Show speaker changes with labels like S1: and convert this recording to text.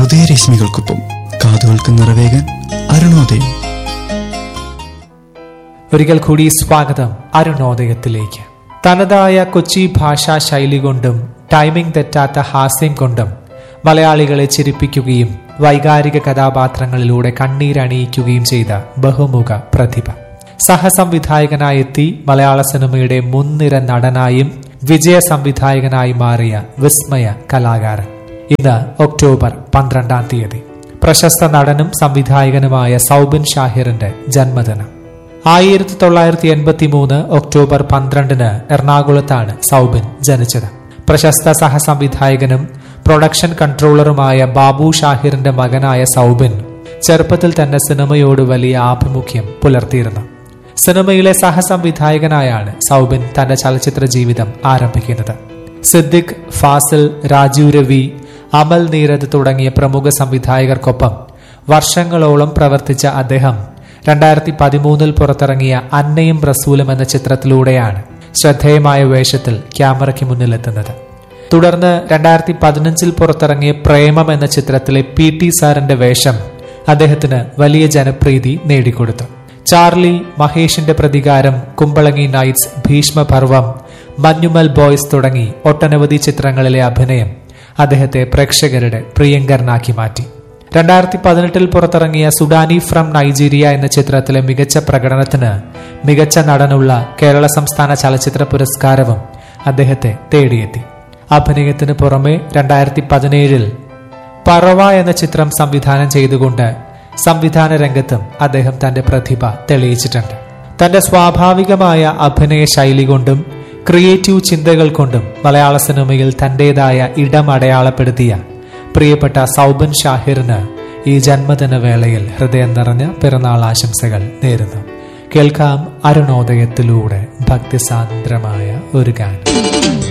S1: ഉദയരശ്മികൾക്കൊപ്പം കാതുകൾക്ക് നിറവേകാൻ അരുണോദയം
S2: ഒരിക്കൽ കൂടി സ്വാഗതം അരുണോദയത്തിലേക്ക് തനതായ കൊച്ചി ഭാഷാ ശൈലി കൊണ്ടും ടൈമിംഗ് തെറ്റാത്ത ഹാസ്യം കൊണ്ടും മലയാളികളെ ചിരിപ്പിക്കുകയും വൈകാരിക കഥാപാത്രങ്ങളിലൂടെ കണ്ണീരണിയിക്കുകയും ചെയ്ത ബഹുമുഖ പ്രതിഭ സഹസംവിധായകനായെത്തി മലയാള സിനിമയുടെ മുൻനിര നടനായും വിജയ സംവിധായകനായി മാറിയ വിസ്മയ കലാകാരൻ ഇന്ന് ഒക്ടോബർ പന്ത്രണ്ടാം തീയതി പ്രശസ്ത നടനും സംവിധായകനുമായ സൗബിൻ ഷാഹിറിന്റെ ജന്മദിനം ആയിരത്തി തൊള്ളായിരത്തി എൺപത്തി മൂന്ന് ഒക്ടോബർ പന്ത്രണ്ടിന് എറണാകുളത്താണ് സൗബിൻ ജനിച്ചത് പ്രശസ്ത സഹസംവിധായകനും പ്രൊഡക്ഷൻ കൺട്രോളറുമായ ബാബു ഷാഹിറിന്റെ മകനായ സൗബിൻ ചെറുപ്പത്തിൽ തന്നെ സിനിമയോട് വലിയ ആഭിമുഖ്യം പുലർത്തിയിരുന്നു സിനിമയിലെ സഹസംവിധായകനായാണ് സൗബിൻ തന്റെ ചലച്ചിത്ര ജീവിതം ആരംഭിക്കുന്നത് സിദ്ദിഖ് ഫാസിൽ രാജീവ് രവി അമൽ നീരദ് തുടങ്ങിയ പ്രമുഖ സംവിധായകർക്കൊപ്പം വർഷങ്ങളോളം പ്രവർത്തിച്ച അദ്ദേഹം രണ്ടായിരത്തി പതിമൂന്നിൽ പുറത്തിറങ്ങിയ അന്നയും റസൂലും എന്ന ചിത്രത്തിലൂടെയാണ് ശ്രദ്ധേയമായ വേഷത്തിൽ ക്യാമറയ്ക്ക് മുന്നിലെത്തുന്നത് തുടർന്ന് രണ്ടായിരത്തി പതിനഞ്ചിൽ പുറത്തിറങ്ങിയ പ്രേമം എന്ന ചിത്രത്തിലെ പി ടി സാറിന്റെ വേഷം അദ്ദേഹത്തിന് വലിയ ജനപ്രീതി നേടിക്കൊടുത്തു ചാർലി മഹേഷിന്റെ പ്രതികാരം കുമ്പളങ്ങി നൈറ്റ്സ് ഭീഷ്മപർവം മഞ്ഞുമൽ ബോയ്സ് തുടങ്ങി ഒട്ടനവധി ചിത്രങ്ങളിലെ അഭിനയം അദ്ദേഹത്തെ പ്രേക്ഷകരുടെ പ്രിയങ്കരനാക്കി മാറ്റി രണ്ടായിരത്തി പതിനെട്ടിൽ പുറത്തിറങ്ങിയ സുഡാനി ഫ്രം നൈജീരിയ എന്ന ചിത്രത്തിലെ മികച്ച പ്രകടനത്തിന് മികച്ച നടനുള്ള കേരള സംസ്ഥാന ചലച്ചിത്ര പുരസ്കാരവും അദ്ദേഹത്തെ തേടിയെത്തി അഭിനയത്തിന് പുറമെ രണ്ടായിരത്തി പതിനേഴിൽ പറവ എന്ന ചിത്രം സംവിധാനം ചെയ്തുകൊണ്ട് സംവിധാന രംഗത്തും അദ്ദേഹം തന്റെ പ്രതിഭ തെളിയിച്ചിട്ടുണ്ട് തന്റെ സ്വാഭാവികമായ അഭിനയ ശൈലി കൊണ്ടും ക്രിയേറ്റീവ് ചിന്തകൾ കൊണ്ടും മലയാള സിനിമയിൽ തന്റേതായ ഇടം അടയാളപ്പെടുത്തിയ പ്രിയപ്പെട്ട സൗബൻ ഷാഹിറിന് ഈ ജന്മദിന വേളയിൽ ഹൃദയം നിറഞ്ഞ പിറന്നാൾ ആശംസകൾ നേരുന്നു കേൾക്കാം അരുണോദയത്തിലൂടെ ഭക്തിസാന്ദ്രമായ ഒരു ഗാനം